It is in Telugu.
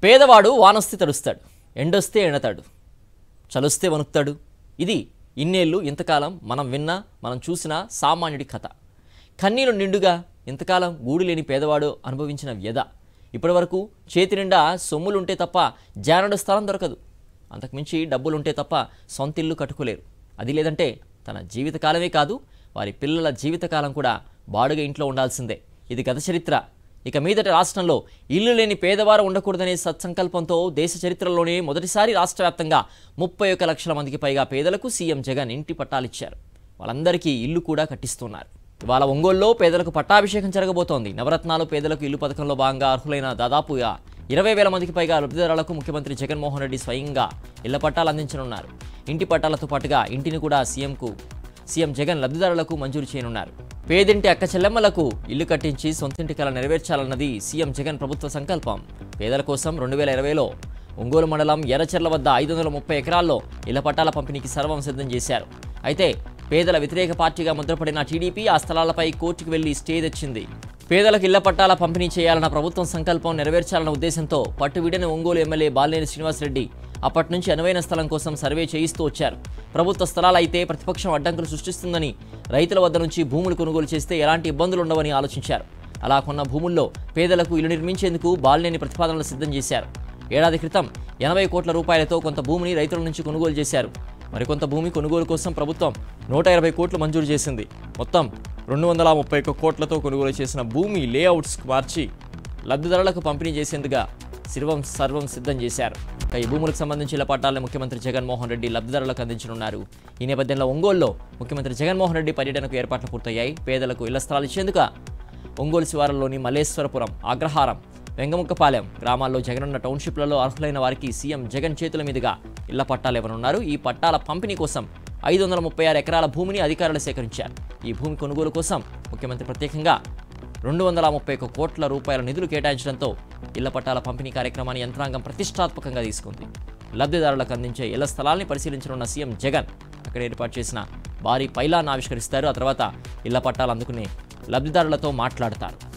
పేదవాడు వానొస్తే తడుస్తాడు ఎండొస్తే ఎణతాడు చలుస్తే వణుకుతాడు ఇది ఇన్నేళ్ళు ఇంతకాలం మనం విన్నా మనం చూసిన సామాన్యుడి కథ కన్నీలు నిండుగా ఇంతకాలం గూడు లేని పేదవాడు అనుభవించిన వ్యధ ఇప్పటివరకు చేతి నిండా సొమ్ములుంటే తప్ప జానడు స్థలం దొరకదు అంతకుమించి డబ్బులుంటే తప్ప సొంత ఇల్లు కట్టుకోలేరు అది లేదంటే తన జీవితకాలమే కాదు వారి పిల్లల జీవితకాలం కూడా బాడుగ ఇంట్లో ఉండాల్సిందే ఇది గత చరిత్ర ఇక మీదట రాష్ట్రంలో ఇల్లు లేని పేదవారు ఉండకూడదనే సత్సంకల్పంతో దేశ చరిత్రలోనే మొదటిసారి రాష్ట్ర వ్యాప్తంగా ముప్పై ఒక లక్షల మందికి పైగా పేదలకు సీఎం జగన్ ఇంటి పట్టాలిచ్చారు వాళ్ళందరికీ ఇల్లు కూడా కట్టిస్తున్నారు ఇవాళ ఒంగోలులో పేదలకు పట్టాభిషేకం జరగబోతోంది నవరత్నాలు పేదలకు ఇల్లు పథకంలో భాగంగా అర్హులైన దాదాపుగా ఇరవై వేల మందికి పైగా లబ్ధిదారులకు ముఖ్యమంత్రి జగన్మోహన్ రెడ్డి స్వయంగా ఇళ్ల పట్టాలు అందించనున్నారు ఇంటి పట్టాలతో పాటుగా ఇంటిని కూడా సీఎంకు సీఎం జగన్ లబ్ధిదారులకు మంజూరు చేయనున్నారు పేదింటి అక్క చెల్లెమ్మలకు ఇల్లు కట్టించి సొంతింటి కల నెరవేర్చాలన్నది సీఎం జగన్ ప్రభుత్వ సంకల్పం పేదల కోసం రెండు వేల ఇరవైలో ఒంగోలు మండలం ఎర్రచెర్ల వద్ద ఐదు వందల ముప్పై ఎకరాల్లో ఇళ్ల పట్టాల పంపిణీకి సర్వం సిద్ధం చేశారు అయితే పేదల వ్యతిరేక పార్టీగా ముద్రపడిన టీడీపీ ఆ స్థలాలపై కోర్టుకు వెళ్లి స్టే తెచ్చింది పేదలకు ఇళ్ల పట్టాల పంపిణీ చేయాలన్న ప్రభుత్వం సంకల్పం నెరవేర్చాలన్న ఉద్దేశంతో పట్టువిడని ఒంగోలు ఎమ్మెల్యే బాలినేని శ్రీనివాసరెడ్డి అప్పటి నుంచి అనువైన స్థలం కోసం సర్వే చేయిస్తూ వచ్చారు ప్రభుత్వ స్థలాలైతే ప్రతిపక్షం అడ్డంకులు సృష్టిస్తుందని రైతుల వద్ద నుంచి భూములు కొనుగోలు చేస్తే ఎలాంటి ఇబ్బందులు ఉండవని ఆలోచించారు అలా కొన్న భూముల్లో పేదలకు ఇల్లు నిర్మించేందుకు బాలినేని ప్రతిపాదనలు సిద్ధం చేశారు ఏడాది క్రితం ఎనభై కోట్ల రూపాయలతో కొంత భూమిని రైతుల నుంచి కొనుగోలు చేశారు మరికొంత భూమి కొనుగోలు కోసం ప్రభుత్వం నూట ఇరవై కోట్లు మంజూరు చేసింది మొత్తం రెండు వందల ముప్పై ఒక్క కోట్లతో కొనుగోలు చేసిన భూమి లేఅవుట్స్ మార్చి లబ్ధిదారులకు పంపిణీ చేసేందుగా శిర్వం సర్వం సిద్ధం చేశారు ఇక ఈ భూములకు సంబంధించి ఇళ్ల పట్టాలను ముఖ్యమంత్రి జగన్మోహన్ రెడ్డి లబ్ధిదారులకు అందించనున్నారు ఈ నేపథ్యంలో ఒంగోలులో ముఖ్యమంత్రి జగన్మోహన్ రెడ్డి పర్యటనకు ఏర్పాట్లు పూర్తయ్యాయి పేదలకు ఇళ్ల స్థలాలు ఇచ్చేందుకు ఒంగోలు శివారులోని మల్లేశ్వరపురం అగ్రహారం వెంగముక్కపాలెం గ్రామాల్లో జగనున్న టౌన్షిప్లలో అర్హులైన వారికి సీఎం జగన్ చేతుల మీదుగా ఇళ్ల పట్టాలు ఇవ్వనున్నారు ఈ పట్టాల పంపిణీ కోసం ఐదు వందల ముప్పై ఆరు ఎకరాల భూమిని అధికారులు సేకరించారు ఈ భూమి కొనుగోలు కోసం ముఖ్యమంత్రి ప్రత్యేకంగా రెండు వందల ముప్పై ఒక్క కోట్ల రూపాయల నిధులు కేటాయించడంతో ఇళ్ల పట్టాల పంపిణీ కార్యక్రమాన్ని యంత్రాంగం ప్రతిష్టాత్మకంగా తీసుకుంది లబ్ధిదారులకు అందించే ఇళ్ల స్థలాల్ని పరిశీలించనున్న సీఎం జగన్ అక్కడ ఏర్పాటు చేసిన భారీ పైలాన్ని ఆవిష్కరిస్తారు ఆ తర్వాత ఇళ్ల పట్టాలు అందుకునే లబ్ధిదారులతో మాట్లాడతారు